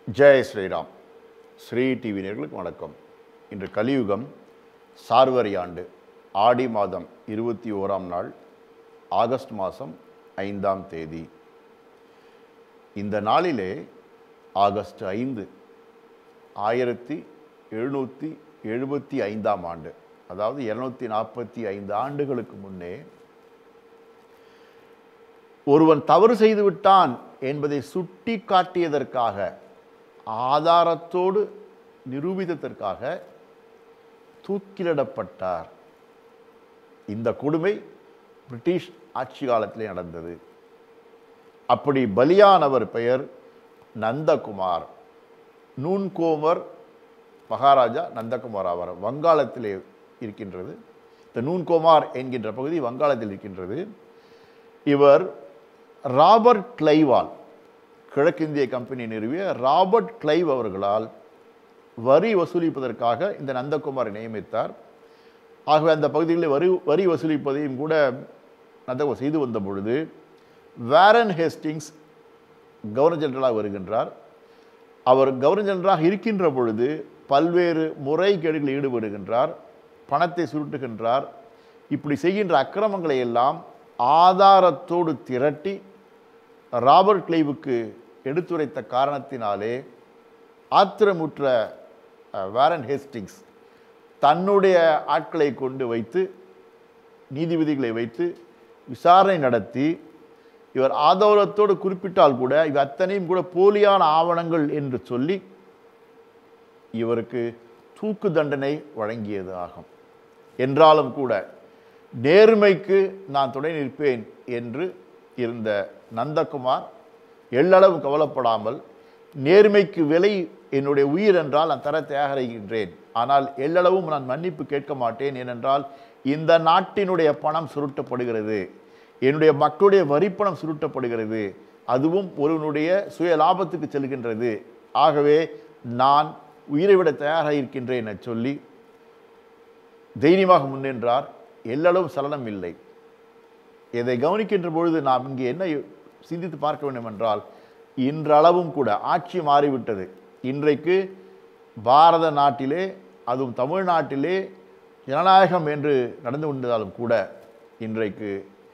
Jai Sriram Sri TV நேர்களுக்கு வணக்கம் இன்று கலியுகம் சார்வரி ஆண்டு ஆடி மாதம் இருபத்தி ஓராம் நாள் ஆகஸ்ட் மாதம் ஐந்தாம் தேதி இந்த நாளிலே ஆகஸ்ட் ஐந்து ஆயிரத்தி எழுநூற்றி எழுபத்தி ஐந்தாம் ஆண்டு அதாவது இருநூத்தி நாற்பத்தி ஐந்து ஆண்டுகளுக்கு முன்னே ஒருவன் தவறு செய்து விட்டான் என்பதை சுட்டி காட்டியதற்காக ஆதாரத்தோடு நிரூபித்ததற்காக தூக்கிலிடப்பட்டார் இந்த கொடுமை பிரிட்டிஷ் ஆட்சி காலத்திலே நடந்தது அப்படி பலியானவர் பெயர் நந்தகுமார் நூன்கோமர் மகாராஜா நந்தகுமார் ஆவார் வங்காளத்திலே இருக்கின்றது இந்த நூன்கோமார் என்கின்ற பகுதி வங்காளத்தில் இருக்கின்றது இவர் ராபர்ட் கிளைவால் கிழக்கிந்திய கம்பெனி நிறுவிய ராபர்ட் கிளைவ் அவர்களால் வரி வசூலிப்பதற்காக இந்த நந்தகுமாரை நியமித்தார் ஆகவே அந்த பகுதிகளில் வரி வரி வசூலிப்பதையும் கூட நந்தகுமார் செய்து வந்த பொழுது வேரன் ஹேஸ்டிங்ஸ் கவர்னர் ஜெனரலாக வருகின்றார் அவர் கவர்னர் ஜெனரலாக இருக்கின்ற பொழுது பல்வேறு முறைகேடுகளில் ஈடுபடுகின்றார் பணத்தை சுருட்டுகின்றார் இப்படி செய்கின்ற அக்கிரமங்களை எல்லாம் ஆதாரத்தோடு திரட்டி ராபர்ட் கிளைவுக்கு எடுத்துரைத்த காரணத்தினாலே ஆத்திரமுற்ற அஹ், வாரன் ஹேஸ்டிங்ஸ் தன்னுடைய ஆட்களை கொண்டு வைத்து நீதிபதிகளை வைத்து விசாரணை நடத்தி இவர் ஆதாரத்தோடு குறிப்பிட்டால் கூட இவை அத்தனையும் கூட போலியான ஆவணங்கள் என்று சொல்லி இவருக்கு தூக்கு தண்டனை வழங்கியது ஆகும் என்றாலும் கூட நேர்மைக்கு நான் துணை நிற்பேன் என்று இருந்த நந்தகுமார் எள்ளளவும் கவலைப்படாமல் நேர்மைக்கு விலை என்னுடைய உயிர் என்றால் நான் தர தயாரிக்கின்றேன் ஆனால் எள்ளளவும் நான் மன்னிப்பு கேட்க மாட்டேன் ஏனென்றால் இந்த நாட்டினுடைய பணம் சுருட்டப்படுகிறது என்னுடைய மக்களுடைய வரிப்பணம் சுருட்டப்படுகிறது அதுவும் ஒருவனுடைய சுய லாபத்துக்கு செல்கின்றது ஆகவே நான் உயிரை விட தயாராக இருக்கின்றேன் என சொல்லி தைரியமாக முன்னின்றார் எல்லளவும் சலனம் இல்லை இதை கவனிக்கின்ற பொழுது நாம் இங்கே என்ன சிந்தித்து பார்க்க வேண்டும் என்றால் இன்றளவும் கூட ஆட்சி மாறிவிட்டது இன்றைக்கு பாரத நாட்டிலே அதுவும் தமிழ்நாட்டிலே ஜனநாயகம் என்று நடந்து கொண்டிருந்தாலும் கூட இன்றைக்கு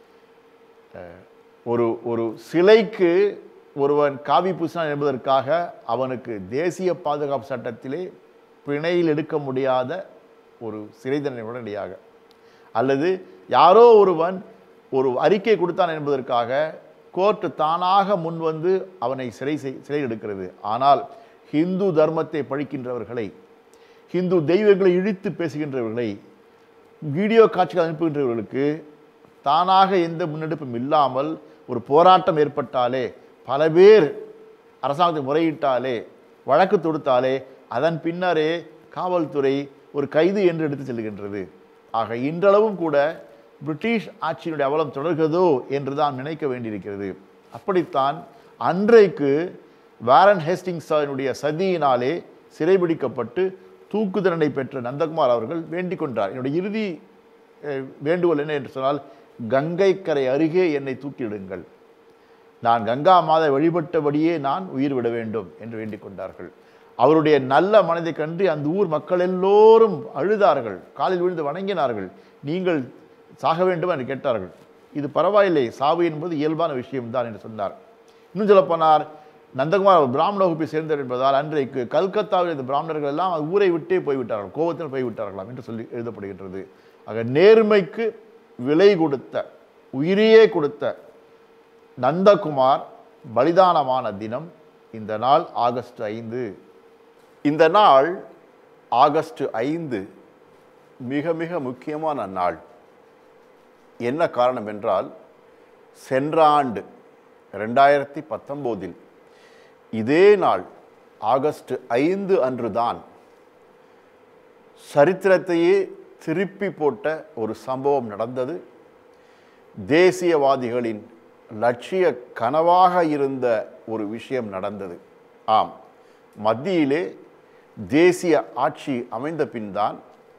அஹ், ஒரு ஒரு சிலைக்கு ஒருவன் காவி பூசினான் என்பதற்காக அவனுக்கு தேசிய பாதுகாப்பு சட்டத்திலே பிணையில் எடுக்க முடியாத ஒரு சிறை தண்டனை உடனடியாக அல்லது யாரோ ஒருவன் ஒரு அறிக்கை கொடுத்தான் என்பதற்காக கோர்ட்டு தானாக முன் வந்து அவனை சிறை செய்- சிறை எடுக்கிறது ஆனால் ஹிந்து தர்மத்தை பழிக்கின்றவர்களை ஹிந்து தெய்வங்களை இழித்து பேசுகின்றவர்களை வீடியோ காட்சிகள் அனுப்புகின்றவர்களுக்கு தானாக எந்த முன்னெடுப்பும் இல்லாமல் ஒரு போராட்டம் ஏற்பட்டாலே பல பேர் அரசாங்கத்தை முறையிட்டாலே வழக்கு தொடுத்தாலே அதன் பின்னரே காவல்துறை ஒரு கைது என்று எடுத்து செல்கின்றது ஆக இன்றளவும் கூட பிரிட்டிஷ் ஆட்சியினுடைய அவலம் தொடர்கிறதோ என்று தான் நினைக்க வேண்டியிருக்கிறது அப்படித்தான் அன்றைக்கு வாரன் ஹேஸ்டிங்ஸினுடைய சதியினாலே சிறைபிடிக்கப்பட்டு தூக்கு தண்டனை பெற்ற நந்தகுமார் அவர்கள் வேண்டிக் கொண்டார் என்னுடைய இறுதி அஹ், வேண்டுகோள் என்ன என்று சொன்னால் கங்கை கரை அருகே என்னை தூக்கிடுங்கள் நான் கங்கா மாதை வழிபட்டபடியே நான் உயிர் விட வேண்டும் என்று வேண்டிக் கொண்டார்கள் அவருடைய நல்ல மனதை கண்டு அந்த ஊர் மக்கள் எல்லோரும் அழுதார்கள் காலில் விழுந்து வணங்கினார்கள் நீங்கள் சாக வேண்டும் என்று கேட்டார்கள் இது பரவாயில்லை சாவு என்பது இயல்பான விஷயம்தான் என்று சொன்னார் இன்னும் சொல்லப்போனார் நந்தகுமார் அவர் பிராமண வகுப்பை சேர்ந்தவர் என்பதால் அன்றைக்கு கல்கத்தாவில் இந்த பிராமணர்கள் எல்லாம் அந்த ஊரை விட்டே போய்விட்டார்கள் கோபத்தில் போய்விட்டார்களாம் என்று சொல்லி எழுதப்படுகின்றது ஆக நேர்மைக்கு விலை கொடுத்த உயிரையே கொடுத்த நந்தகுமார் பலிதானமான தினம் இந்த நாள் ஆகஸ்ட் ஐந்து இந்த நாள் ஆகஸ்ட் ஐந்து மிக மிக முக்கியமான நாள் என்ன காரணம் என்றால் சென்ற ஆண்டு ரெண்டாயிரத்தி பத்தொம்போதில் இதே நாள் ஆகஸ்ட் ஐந்து அன்றுதான் சரித்திரத்தையே திருப்பி போட்ட ஒரு சம்பவம் நடந்தது தேசியவாதிகளின் லட்சிய கனவாக இருந்த ஒரு விஷயம் நடந்தது ஆம் மத்தியிலே தேசிய ஆட்சி அமைந்த பின்தான்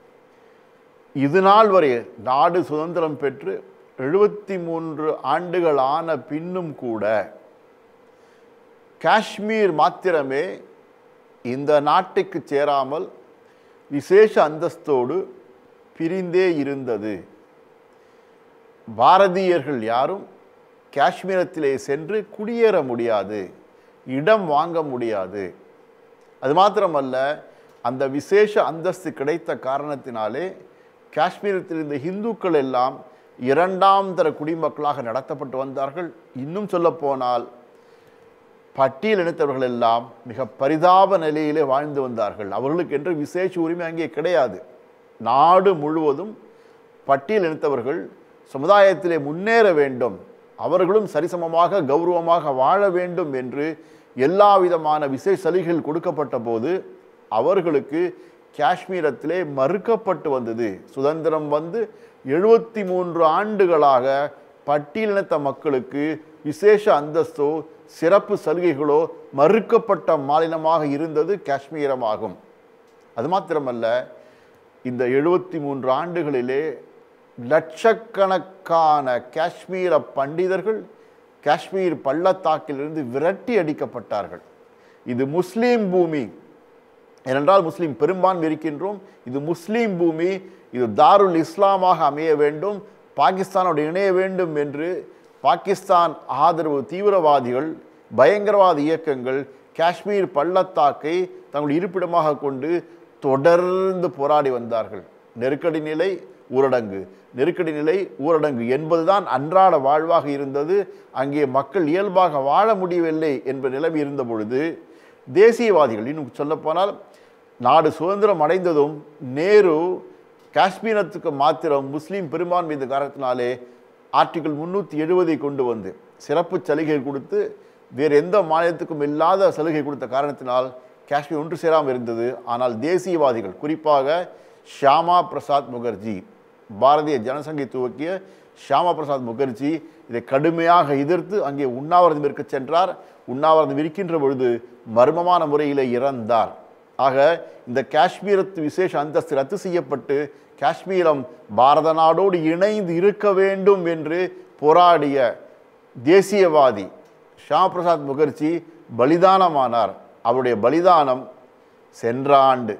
இது நாள் வரை நாடு சுதந்திரம் பெற்று எழுபத்தி மூன்று ஆண்டுகள் ஆன பின்னும் கூட காஷ்மீர் மாத்திரமே இந்த நாட்டுக்கு சேராமல் விசேஷ அந்தஸ்தோடு பிரிந்தே இருந்தது பாரதியர்கள் யாரும் காஷ்மீரத்திலே சென்று குடியேற முடியாது இடம் வாங்க முடியாது அது மாத்திரமல்ல அந்த விசேஷ அந்தஸ்து கிடைத்த காரணத்தினாலே காஷ்மீரத்தில் இருந்த இந்துக்கள் எல்லாம் இரண்டாம் தர குடிமக்களாக நடத்தப்பட்டு வந்தார்கள் இன்னும் சொல்லப்போனால் பட்டியல் இனத்தவர்கள் எல்லாம் மிக பரிதாப நிலையிலே வாழ்ந்து வந்தார்கள் அவர்களுக்கு என்று விசேஷ உரிமை அங்கே கிடையாது நாடு முழுவதும் பட்டியல் இனத்தவர்கள் சமுதாயத்திலே முன்னேற வேண்டும் அவர்களும் சரிசமமாக கௌரவமாக வாழ வேண்டும் என்று எல்லா விதமான விசேஷ சலுகைகள் கொடுக்கப்பட்ட போது அவர்களுக்கு காஷ்மீரத்திலே மறுக்கப்பட்டு வந்தது சுதந்திரம் வந்து எழுபத்தி மூன்று ஆண்டுகளாக பட்டியலினத்த மக்களுக்கு விசேஷ அந்தஸ்தோ சிறப்பு சலுகைகளோ மறுக்கப்பட்ட மாநிலமாக இருந்தது காஷ்மீரமாகும் அது மாத்திரமல்ல இந்த எழுபத்தி மூன்று ஆண்டுகளிலே லட்சக்கணக்கான காஷ்மீர பண்டிதர்கள் காஷ்மீர் பள்ளத்தாக்கிலிருந்து விரட்டி அடிக்கப்பட்டார்கள் இது முஸ்லீம் பூமி ஏனென்றால் முஸ்லீம் பெரும்பான்மை இருக்கின்றோம் இது முஸ்லீம் பூமி இது தாருல் இஸ்லாமாக அமைய வேண்டும் பாகிஸ்தானோடு இணைய வேண்டும் என்று பாகிஸ்தான் ஆதரவு தீவிரவாதிகள் பயங்கரவாத இயக்கங்கள் காஷ்மீர் பள்ளத்தாக்கை தங்கள் இருப்பிடமாக கொண்டு தொடர்ந்து போராடி வந்தார்கள் நெருக்கடி நிலை ஊரடங்கு நெருக்கடி நிலை ஊரடங்கு என்பதுதான் அன்றாட வாழ்வாக இருந்தது அங்கே மக்கள் இயல்பாக வாழ முடியவில்லை என்ற நிலைமை இருந்த பொழுது தேசியவாதிகள் இன்னும் சொல்லப்போனால் நாடு சுதந்திரம் அடைந்ததும் நேரு காஷ்மீரத்துக்கு மாத்திரம் முஸ்லீம் பெரும்பான்மை இந்த காரணத்தினாலே ஆர்டிகிள் முன்னூற்றி எழுபதை கொண்டு வந்து சிறப்பு சலுகை கொடுத்து வேறு எந்த மாநிலத்துக்கும் இல்லாத சலுகை கொடுத்த காரணத்தினால் காஷ்மீர் ஒன்று சேராமல் இருந்தது ஆனால் தேசியவாதிகள் குறிப்பாக ஷியாமா பிரசாத் முகர்ஜி பாரதிய ஜனசங்கை துவக்கிய ஷியாமா பிரசாத் முகர்ஜி இதை கடுமையாக எதிர்த்து அங்கே உண்ணாவிரதம் இருக்க சென்றார் உண்ணாவிரதம் இருக்கின்ற பொழுது மர்மமான முறையில் இறந்தார் ஆக இந்த காஷ்மீரத்து விசேஷ அந்தஸ்து ரத்து செய்யப்பட்டு காஷ்மீரம் பாரத நாடோடு இணைந்து இருக்க வேண்டும் என்று போராடிய தேசியவாதி ஷியாமா பிரசாத் முகர்ஜி பலிதானமானார் அவருடைய பலிதானம் சென்ற ஆண்டு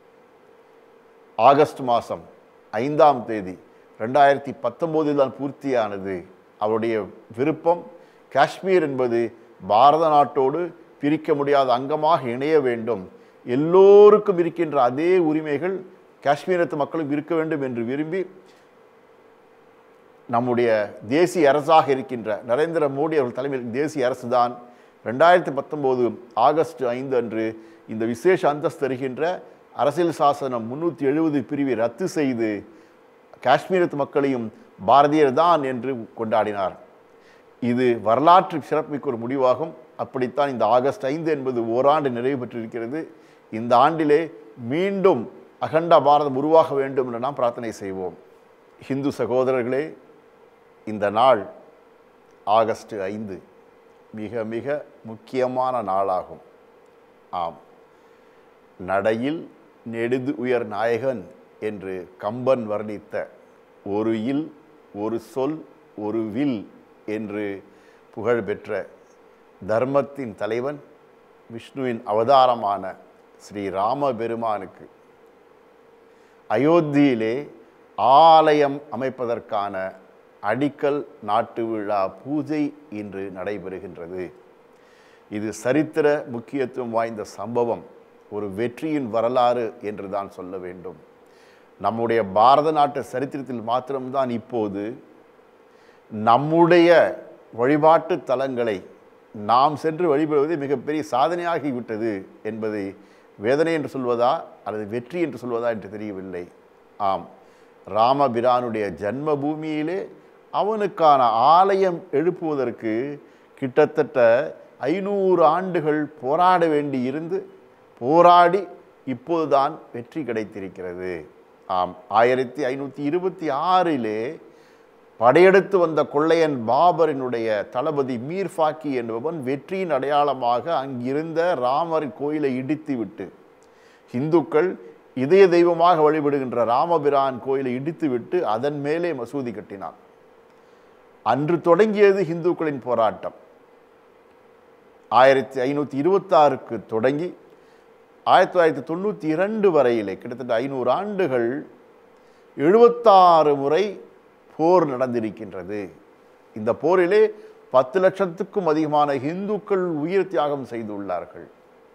ஆகஸ்ட் மாதம் ஐந்தாம் தேதி ரெண்டாயிரத்தி பத்தொம்போதில் தான் பூர்த்தியானது அவருடைய விருப்பம் காஷ்மீர் என்பது பாரத நாட்டோடு பிரிக்க முடியாத அங்கமாக இணைய வேண்டும் எல்லோருக்கும் இருக்கின்ற அதே உரிமைகள் காஷ்மீரத்து மக்களும் இருக்க வேண்டும் என்று விரும்பி நம்முடைய தேசிய அரசாக இருக்கின்ற நரேந்திர மோடி அவர்கள் தலைமையில் தேசிய அரசு தான் ரெண்டாயிரத்தி பத்தொம்போது ஆகஸ்ட் ஐந்து அன்று இந்த விசேஷ அந்தஸ்து தருகின்ற அரசியல் சாசனம் முன்னூற்றி எழுபது பிரிவை ரத்து செய்து காஷ்மீரத்து மக்களையும் பாரதியர் தான் என்று கொண்டாடினார் இது வரலாற்று சிறப்புமிக்க ஒரு முடிவாகும் அப்படித்தான் இந்த ஆகஸ்ட் ஐந்து என்பது ஓராண்டு நிறைவு பெற்றிருக்கிறது இந்த ஆண்டிலே மீண்டும் அகண்ட பாரதம் உருவாக வேண்டும் என்று நாம் பிரார்த்தனை செய்வோம் ஹிந்து சகோதரர்களே இந்த நாள் ஆகஸ்ட் ஐந்து மிக மிக முக்கியமான நாளாகும் ஆம் நடையில் நெடுது உயர் நாயகன் என்று கம்பன் வர்ணித்த ஒரு இல் ஒரு சொல் ஒரு வில் என்று புகழ்பெற்ற தர்மத்தின் தலைவன் விஷ்ணுவின் அவதாரமான ஸ்ரீ ராம பெருமானுக்கு அயோத்தியிலே ஆலயம் அமைப்பதற்கான அடிக்கல் நாட்டு விழா பூஜை இன்று நடைபெறுகின்றது இது சரித்திர முக்கியத்துவம் வாய்ந்த சம்பவம் ஒரு வெற்றியின் வரலாறு என்று தான் சொல்ல வேண்டும் நம்முடைய பாரத நாட்டு சரித்திரத்தில் மாத்திரம்தான் இப்போது நம்முடைய வழிபாட்டு தலங்களை நாம் சென்று வழிபடுவது மிகப்பெரிய சாதனையாகிவிட்டது என்பதை வேதனை என்று சொல்வதா அல்லது வெற்றி என்று சொல்வதா என்று தெரியவில்லை ஆம் ராமபிரானுடைய ஜன்ம பூமியிலே அவனுக்கான ஆலயம் எழுப்புவதற்கு கிட்டத்தட்ட ஐநூறு ஆண்டுகள் போராட வேண்டி இருந்து போராடி இப்போதுதான் வெற்றி கிடைத்திருக்கிறது ஆம் ஆயிரத்தி ஐநூற்றி இருபத்தி ஆறிலே படையெடுத்து வந்த கொள்ளையன் பாபரினுடைய தளபதி மீர் ஃபாக்கி என்பவன் வெற்றியின் அடையாளமாக அங்கிருந்த ராமர் கோயிலை இடித்துவிட்டு இந்துக்கள் இதய தெய்வமாக வழிபடுகின்ற ராமபிரான் கோயிலை இடித்துவிட்டு அதன் மேலே மசூதி கட்டினான் அன்று தொடங்கியது இந்துக்களின் போராட்டம் ஆயிரத்தி ஐநூற்றி இருபத்தாறுக்கு தொடங்கி ஆயிரத்தி தொள்ளாயிரத்தி தொண்ணூற்றி இரண்டு வரையிலே கிட்டத்தட்ட ஐநூறு ஆண்டுகள் எழுபத்தாறு முறை போர் நடந்திருக்கின்றது இந்த போரிலே பத்து லட்சத்துக்கும் அதிகமான இந்துக்கள் உயிர் தியாகம் செய்துள்ளார்கள்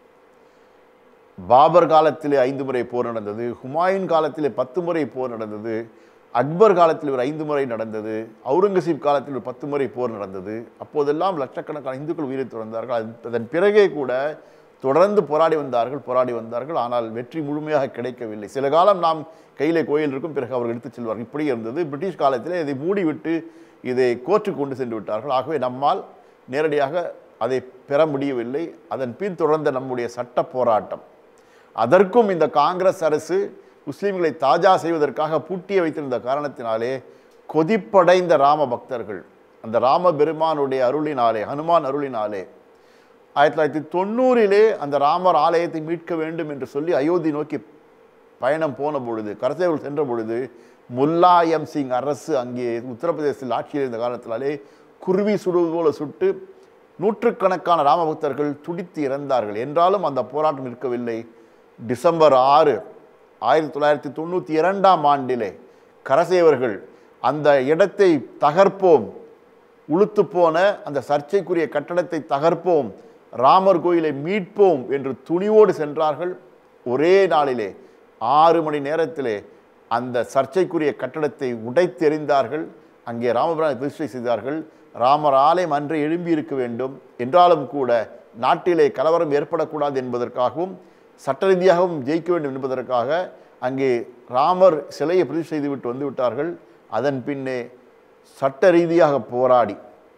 பாபர் காலத்திலே ஐந்து முறை போர் நடந்தது ஹுமாயூன் காலத்திலே பத்து முறை போர் நடந்தது அக்பர் காலத்தில் ஒரு ஐந்து முறை நடந்தது அவுரங்கசீப் காலத்தில் ஒரு பத்து முறை போர் நடந்தது அப்போதெல்லாம் லட்சக்கணக்கான இந்துக்கள் உயிரை துறந்தார்கள் அது- அதன் பிறகே கூட தொடர்ந்து போராடி வந்தார்கள் போராடி வந்தார்கள் ஆனால் வெற்றி முழுமையாக கிடைக்கவில்லை சில காலம் நாம் கையிலே கோயில் இருக்கும் பிறகு அவர்கள் எடுத்துச் செல்வார்கள் இப்படி இருந்தது பிரிட்டிஷ் காலத்திலே இதை மூடிவிட்டு இதை கோர்ட்டுக்கு கொண்டு சென்று விட்டார்கள் ஆகவே நம்மால் நேரடியாக அதை பெற முடியவில்லை அதன் பின் தொடர்ந்த நம்முடைய சட்ட போராட்டம் அதற்கும் இந்த காங்கிரஸ் அரசு முஸ்லிம்களை தாஜா செய்வதற்காக பூட்டிய வைத்திருந்த காரணத்தினாலே கொதிப்படைந்த ராம பக்தர்கள் அந்த ராம பெருமானுடைய அருளினாலே ஹனுமான் அருளினாலே ஆயிரத்தி தொள்ளாயிரத்தி தொண்ணூறிலே அந்த ராமர் ஆலயத்தை மீட்க வேண்டும் என்று சொல்லி அயோத்தி நோக்கி பயணம் போன பொழுது கரசேவர்கள் சென்ற பொழுது முல்லாயம் சிங் அரசு அங்கே உத்தரப்பிரதேசத்தில் ஆட்சியில் இருந்த காரணத்தினாலே குருவி சுடுவது போல சுட்டு நூற்றுக்கணக்கான ராமபக்தர்கள் துடித்து இறந்தார்கள் என்றாலும் அந்த போராட்டம் இருக்கவில்லை டிசம்பர் ஆறு ஆயிரத்தி தொள்ளாயிரத்தி தொண்ணூற்றி இரண்டாம் ஆண்டிலே கரசேவர்கள் அந்த இடத்தை தகர்ப்போம் உளுத்து போன அந்த சர்ச்சைக்குரிய கட்டடத்தை தகர்ப்போம் ராமர் கோயிலை மீட்போம் என்று துணிவோடு சென்றார்கள் ஒரே நாளிலே ஆறு மணி நேரத்திலே அந்த சர்ச்சைக்குரிய கட்டடத்தை உடைத்தெறிந்தார்கள் அங்கே ராமபிரானை பிரதிஷ்டை செய்தார்கள் ராமர் ஆலயம் அன்றே எழும்பி இருக்க வேண்டும் என்றாலும் கூட நாட்டிலே கலவரம் ஏற்படக்கூடாது என்பதற்காகவும் சட்ட ரீதியாகவும் ஜெயிக்க வேண்டும் என்பதற்காக அங்கே ராமர் சிலையை பிரதிஷ்டை செய்துவிட்டு வந்து விட்டார்கள் அதன் பின்னே சட்ட ரீதியாக போராடி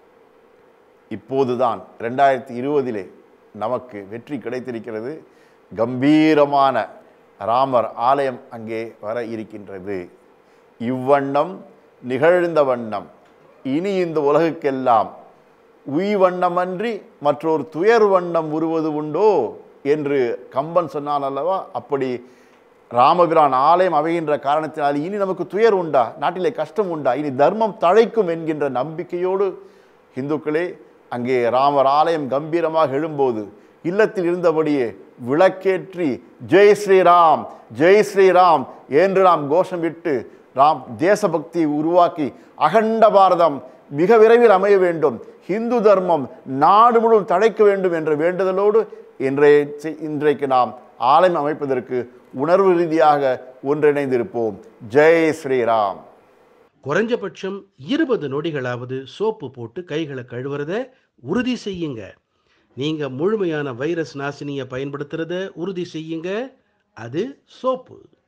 இப்போதுதான் ரெண்டாயிரத்தி இருபதிலே நமக்கு வெற்றி கிடைத்திருக்கிறது கம்பீரமான ராமர் ஆலயம் அங்கே வர இருக்கின்றது இவ்வண்ணம் நிகழ்ந்த வண்ணம் இனி இந்த உலகுக்கெல்லாம் உய் வண்ணமன்றி மற்றொரு துயர் வண்ணம் உருவது உண்டோ என்று கம்பன் சொன்னான் அல்லவா அப்படி ராமபிரான் ஆலயம் அமைகின்ற காரணத்தினால் இனி நமக்கு துயர் உண்டா நாட்டிலே கஷ்டம் உண்டா இனி தர்மம் தழைக்கும் என்கின்ற நம்பிக்கையோடு இந்துக்களே அங்கே ராமர் ஆலயம் கம்பீரமாக எழும்போது இல்லத்தில் இருந்தபடியே விளக்கேற்றி ஜெய் ஸ்ரீராம் ஜெய் ஸ்ரீராம் என்று நாம் கோஷம் விட்டு ராம் தேசபக்தியை உருவாக்கி அகண்ட பாரதம் மிக விரைவில் அமைய வேண்டும் ஹிந்து தர்மம் நாடு முழுவதும் தழைக்க வேண்டும் என்ற வேண்டுதலோடு இன்றைய செ- இன்றைக்கு நாம் ஆலயம் அமைப்பதற்கு உணர்வு ரீதியாக ஒன்றிணைந்திருப்போம் ஜெய் ஸ்ரீராம் குறைஞ்சபட்சம் இருபது நொடிகளாவது சோப்பு போட்டு கைகளை கழுவுறத உறுதி செய்யுங்க நீங்க முழுமையான வைரஸ் நாசினியை பயன்படுத்துறத உறுதி செய்யுங்க அது சோப்பு